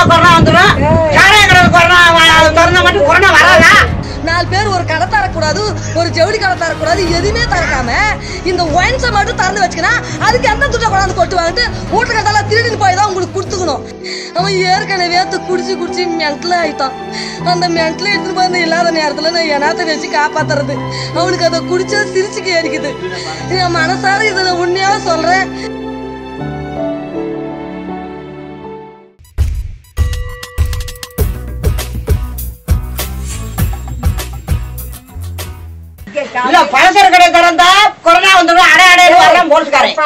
Corona வந்துடும் சாராய கடை கொரோனா வ- திறந்தா மட்டும் கொரோனா வராதா நாலு பேர் ஒரு கடை தரக்கூடாது ஒரு ஜவுளி கடை தரக்கூடாது எதுவுமே திறக்காம இந்த ஒயின்ஸை மட்டும் திறந்து வச்சுக்கணும் அதுக்கு எந்த துட்டை கொண்டாந்து கொட்டு வாங்கிட்டு வீட்டுல கட்டெல்லாம் திருடின்னு போய் தான் உங்களுக்கு கொடுத்துக்கணும் அவன் ஏற்கனவே து குடிச்சு குடிச்சு மென்டல் ஆயிட்டான் அந்த மென்டல் எடுத்துட்டு போய் அந்த இல்லாத நேரத்துல நான் எனாத்த வச்சு காப்பாத்துறது அவனுக்கு அதை குடிச்சா சிரிச்சுக்கு ஏறிக்குது என் மனசார இதை நான் உண்மையாக சொல்றேன் இல்ல பலசர கடை திறந்தா கொரோனா வந்துடும் அடை அடைன்னு வரலாம் போலீஸ்காரன்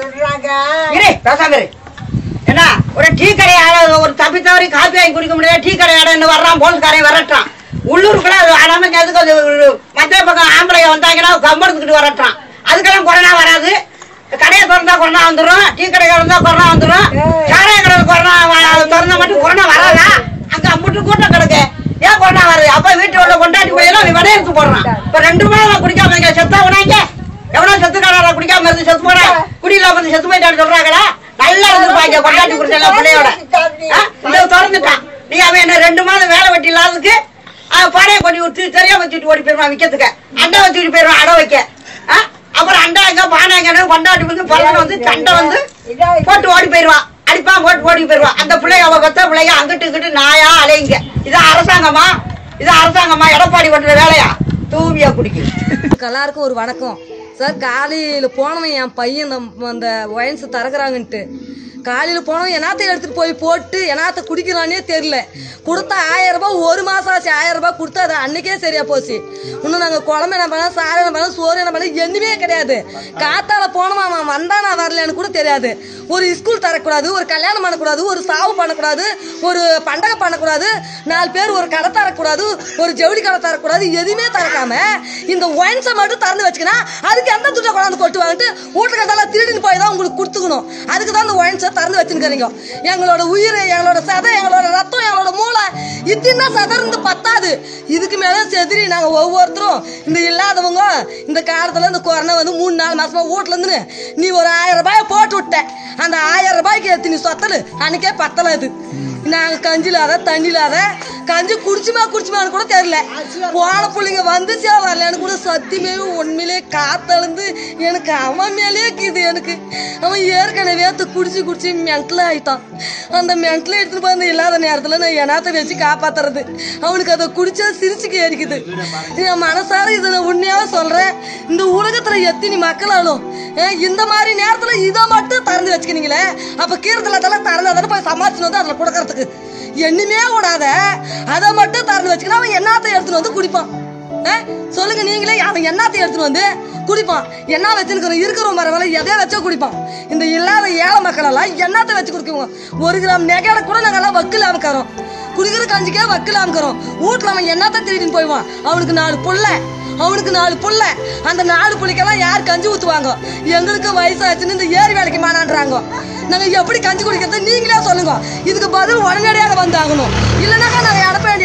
இரு பேசாம இரு என்ன ஒரு டீ கடை ஆட- ஒரு தப்பி தவறி காப்பி வாங்கி குடிக்க முடியாது டீ கடை ஆடன்னு வர்றான் போலீஸ்காரன் வரட்டான் உள்ளூருக்குள்ள அது ஆடாம எதுக்கு அது மத்திய பக்கம் ஆம்பளை வந்தாங்கன்னா கம்பெடுத்துக்கிட்டு வரட்டான் அதுக்கெல்லாம் கொரோனா வராது கடையை திறந்தா கொரோனா வந்துடும் டீ கடை திறந்தா கொரோனா வந்துடும் சாராய கடை கொரோனா வ- திறந்தா மட்டும் கொரோனா வராதா அங்க அம்புட்டு கூட்டம் கிடக்கு ஏன் கொரோனா வருது அப்ப வீட்டோட கொண்டாடி போயெல்லாம் விட எடுத்து போடுறான் இப்ப ரெண்டு மணி நேரம் குடிக்காம இங்க செத்தா உனாங்க எவ்வளவு செத்து காரா குடிக்காம இருந்து செத்து போறா குடியில வந்து செத்து போயிட்டான்னு சொல்றாங்களா நல்லா இருந்துருப்பாங்க கொண்டாட்டி குடிச்சா பிள்ளையோட ஆ? இந்த திறந்துட்டான் நீ அவன் என்ன ரெண்டு மாதம் வேலை வெட்டி இல்லாததுக்கு அவன் பானையை கொண்டு விட்டு தெரியாம வச்சுட்டு ஓடி போயிருவான் விக்கிறதுக்கு அண்டை வச்சுட்டு போயிருவான் அடை வைக்க ஆ? அப்புறம் அண்டா எங்க பானை எங்க கொண்டாட்டி வந்து பழம் வந்து சண்டை வந்து போட்டு ஓடி போயிருவான் அடிப்பான் போட்டு ஓடி போயிருவான் அந்த பிள்ளைங்க அவ பெத்த பிள்ளைங்க அங்கிட்டு இங்கிட்டு நாயா அலையுங்க இது அரசாங்கமா இது அரசாங்கமா எடப்பாடி ஓட்டுற வேலையா தூவியா குடிக்குது எல்லாருக்கும் ஒரு வணக்கம் சார் காலையில் போனவன் என் பையன் இந்த- அந்த ஒயன்ஸ் திறக்கிறாங்கன்ட்டு காலையில் போனவன் என்னாத்த எடுத்துட்டு போய் போட்டு என்னாத்த குடிக்கிறானே தெரியல கொடுத்த ஆயிரம் ரூபாய் ஒரு மாசம் ஆச்சு ஆயிரம் ரூபாய் கொடுத்தா அது அன்னைக்கே சரியா போச்சு இன்னும் நாங்கள் குழம்பு என்ன பண்ணோம் சாறு என்ன பண்ணோம் சோறு என்ன பண்ணோம் எதுவுமே கிடையாது காத்தால போனவன் அவன் வந்தா நான் வரலன்னு கூட தெரியாது ஒரு ஸ்கூல் தரக்கூடாது ஒரு கல்யாணம் பண்ணக்கூடாது ஒரு சாவு பண்ணக்கூடாது ஒரு பண்டகை பண்ணக்கூடாது நாலு பேர் ஒரு கடை தரக்கூடாது ஒரு ஜவுளி கடை தரக்கூடாது எதுவுமே திறக்காம இந்த ஒயின்ஸை மட்டும் திறந்து வச்சுக்கணும் அதுக்கு எந்த துட்டை கொண்டாந்து கொட்டு வாங்கிட்டு வீட்டுல கட்டெல்லாம் திருடின்னு போய் தான் உங்களுக்கு கொடுத்துக்கணும் அதுக்கு தான் இந்த ஒயின்ஸை திறந்து வச்சுருக்கிறீங்க எங்களோட உயிர் எங்களோட சதை எங்களோட ரத்தம் எங்களோட மூளை இத்தின்னா சதர்ந்து பத்தாது இதுக்கு மேல செதிரி நாங்க ஒவ்வொருத்தரும் இந்த இல்லாதவங்க இந்த காலத்துல இந்த கொரோனா வந்து மூணு நாலு மாசமா வீட்டுல இருந்து நீ ஒரு ஆயிரம் ரூபாய் போட்டு விட்ட அந்த ஆயிரம் ரூபாய்க்கு எத்தனை சொத்தல் அன்னைக்கே பத்தல அது நாங்க கஞ்சி இல்லாத தண்ணி இல்லாத கஞ்சி குடிச்சுமா குடிச்சுமான்னு கூட தெரியல போன பிள்ளைங்க வந்துச்சா வரலன்னு கூட சத்தியமே உண்மையிலே காத்தழுந்து எனக்கு அவன் மேலே இருக்குது எனக்கு அவன் ஏற்கனவே து குடிச்சு குடிச்சு மென்டல் ஆயிட்டான் அந்த மென்டல் எடுத்துட்டு போய் அந்த இல்லாத நேரத்துல நான் எனாத்த வச்சு காப்பாத்துறது அவனுக்கு அதை குடிச்சா சிரிச்சுக்கு ஏறிக்குது என் மனசார இதை நான் உண்மையாக சொல்றேன் இந்த உலகத்துல எத்தனை மக்களாலும் அஹ், இந்த மாதிரி நேரத்துல இதை மட்டும் திறந்து வச்சுக்கினீங்களே அப்ப கீரத்துல தலை திறந்து அதை போய் சமாளிச்சு வந்து அதுல கொடுக்கறதுக்கு என்னமே விடாத அதை மட்டும் திறந்து வச்சுக்கினா அவன் என்னத்தை எடுத்துட்டு வந்து குடிப்பான் அஹ், சொல்லுங்க நீங்களே அவன் என்னத்தை எடுத்துட்டு வந்து குடிப்பான் என்ன வச்சுருக்கிறோம் இருக்கிறோம் மரவலை எதையா வச்சா குடிப்பான் இந்த இல்லாத ஏழை மக்கள் எல்லாம் என்னத்தை வச்சு குடிக்குவோம் ஒரு கிராம் நெகையில கூட நாங்கெல்லாம் வக்கில் அமைக்கிறோம் குடிக்கிற கஞ்சிக்கே வக்கில் அமைக்கிறோம் வீட்டுல அவன் என்னத்தை திருடின்னு போய்வான் அவனுக்கு நாலு புள்ள அவனுக்கு நாலு புள்ள அந்த நாலு புள்ளிக்கெல்லாம் யார் கஞ்சி ஊத்துவாங்க எங்களுக்கு வயசாச்சுன்னு இந்த ஏரி வேலைக்கு மானான்றாங்க நாங்க எப்படி கஞ்சி குடிக்கிறது நீங்களே சொல்லுங்க இதுக்கு பதில் உடனடியாக வந்தாகணும் இல்லைனாக்கா நாங்க இடப்ப